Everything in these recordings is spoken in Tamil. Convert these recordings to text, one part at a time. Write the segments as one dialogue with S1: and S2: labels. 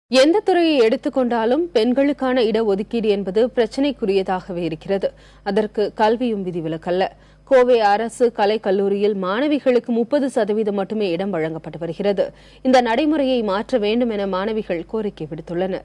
S1: எந்த துறையை எடுத்துக்கொண்டாலும் பெண்களுக்கான இடஒதுக்கீடு என்பது பிரச்சினைக்குரியதாகவே இருக்கிறது அதற்கு கல்வியும் விதிவிலக்கல்ல கோவை அரசு கலைக் கல்லூரியில் மாணவிகளுக்கு முப்பது சதவீதம் மட்டுமே இடம் வழங்கப்பட்டு வருகிறது இந்த நடைமுறையை மாற்ற வேண்டும் என மாணவிகள் கோரிக்கை விடுத்துள்ளனர்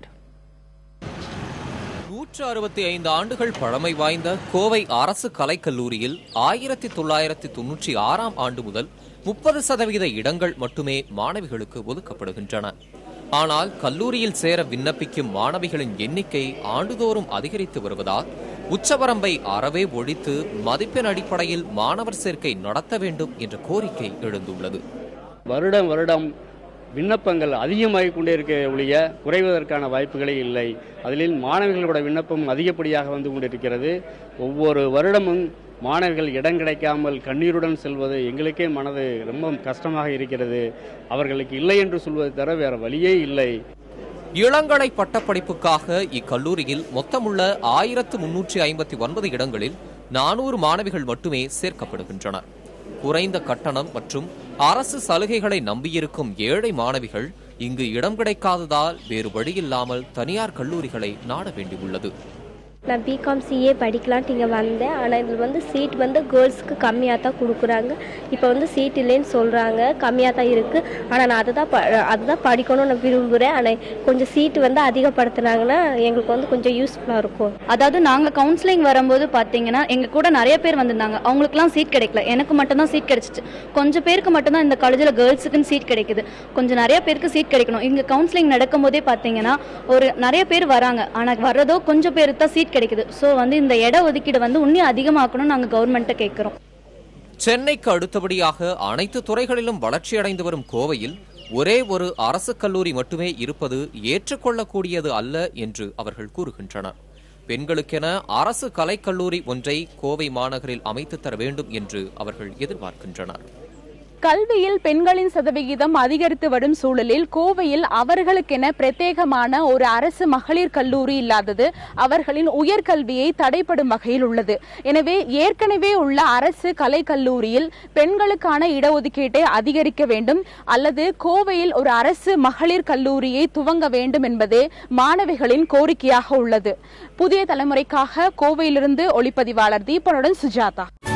S2: நூற்று அறுபத்தி ஐந்து ஆண்டுகள் பழமை வாய்ந்த கோவை அரசு கலைக்கல்லூரியில் ஆயிரத்தி தொள்ளாயிரத்தி தொன்னூற்றி ஆறாம் ஆண்டு முதல் முப்பது சதவீத இடங்கள் மட்டுமே மாணவிகளுக்கு ஒதுக்கப்படுகின்றன ஆனால் கல்லூரியில் சேர விண்ணப்பிக்கும் மாணவிகளின் எண்ணிக்கை ஆண்டுதோறும் அதிகரித்து வருவதால் உச்சவரம்பை அறவே ஒழித்து மதிப்பெண் அடிப்படையில் மாணவர் சேர்க்கை நடத்த வேண்டும் என்ற கோரிக்கை எழுந்துள்ளது
S3: வருடம் வருடம் விண்ணப்பங்கள் அதிகமாகிக் கொண்டே இருக்க ஒழிய குறைவதற்கான வாய்ப்புகளே இல்லை அதில் மாணவிகளோட விண்ணப்பம் அதிகப்படியாக வந்து கொண்டிருக்கிறது ஒவ்வொரு வருடமும் மாணவிகள் இடம் கிடைக்காமல் கண்ணீருடன் செல்வது எங்களுக்கே மனது ரொம்ப கஷ்டமாக இருக்கிறது அவர்களுக்கு இல்லை என்று சொல்வதை தவிர வேற வழியே இல்லை
S2: இளங்கலை பட்டப்படிப்புக்காக இக்கல்லூரியில் மொத்தமுள்ள ஆயிரத்து முன்னூற்றி ஐம்பத்தி ஒன்பது இடங்களில் நானூறு மாணவிகள் மட்டுமே சேர்க்கப்படுகின்றனர் குறைந்த கட்டணம் மற்றும் அரசு சலுகைகளை நம்பியிருக்கும் ஏழை மாணவிகள் இங்கு இடம் கிடைக்காததால் வேறு வழியில்லாமல் தனியார் கல்லூரிகளை நாட வேண்டியுள்ளது
S4: நான் பிகாம் சிஏ படிக்கலான்ட்டு இங்கே வந்தேன் ஆனால் இதில் வந்து சீட் வந்து கேர்ள்ஸ்க்கு கம்மியாக தான் கொடுக்குறாங்க இப்போ வந்து சீட் இல்லைன்னு சொல்கிறாங்க கம்மியாக தான் இருக்குது ஆனால் நான் அதை தான் ப அதுதான் படிக்கணும்னு நான் விரும்புகிறேன் ஆனால் கொஞ்சம் சீட்டு வந்து அதிகப்படுத்துனாங்கன்னா எங்களுக்கு வந்து கொஞ்சம் யூஸ்ஃபுல்லாக இருக்கும்
S5: அதாவது நாங்கள் கவுன்சிலிங் வரும்போது பார்த்தீங்கன்னா எங்கள் கூட நிறைய பேர் வந்திருந்தாங்க அவங்களுக்குலாம் சீட் கிடைக்கல எனக்கு மட்டும்தான் சீட் கிடைச்சிச்சு கொஞ்சம் பேருக்கு மட்டும்தான் இந்த காலேஜில் கேர்ள்ஸுக்குன்னு சீட் கிடைக்குது கொஞ்சம் நிறைய பேருக்கு சீட் கிடைக்கணும் இங்கே கவுன்சிலிங் நடக்கும்போதே பார்த்தீங்கன்னா ஒரு நிறைய பேர் வராங்க ஆனால் வர்றதோ கொஞ்சம் பேருக்கு தான் சீட் கிடைக்குது ஸோ வந்து இந்த இட ஒதுக்கீடு வந்து இன்னும் அதிகமாக்கணும்னு நாங்கள் கவர்மெண்ட்டை கேட்குறோம்
S2: சென்னைக்கு அடுத்தபடியாக அனைத்து துறைகளிலும் வளர்ச்சியடைந்து வரும் கோவையில் ஒரே ஒரு அரசு கல்லூரி மட்டுமே இருப்பது ஏற்றுக்கொள்ளக்கூடியது அல்ல என்று அவர்கள் கூறுகின்றனர் பெண்களுக்கென அரசு கலைக்கல்லூரி ஒன்றை கோவை மாநகரில் அமைத்து தர வேண்டும் என்று அவர்கள் எதிர்பார்க்கின்றனர்
S6: கல்வியில் பெண்களின் சதவிகிதம் அதிகரித்து வரும் சூழலில் கோவையில் அவர்களுக்கென பிரத்யேகமான ஒரு அரசு மகளிர் கல்லூரி இல்லாதது அவர்களின் உயர்கல்வியை தடைப்படும் வகையில் உள்ளது எனவே ஏற்கனவே உள்ள அரசு கலை கல்லூரியில் பெண்களுக்கான இடஒதுக்கீட்டை அதிகரிக்க வேண்டும் அல்லது கோவையில் ஒரு அரசு மகளிர் கல்லூரியை துவங்க வேண்டும் என்பதே மாணவிகளின் கோரிக்கையாக உள்ளது புதிய தலைமுறைக்காக கோவையிலிருந்து ஒளிப்பதிவாளர் தீபனுடன் சுஜாதா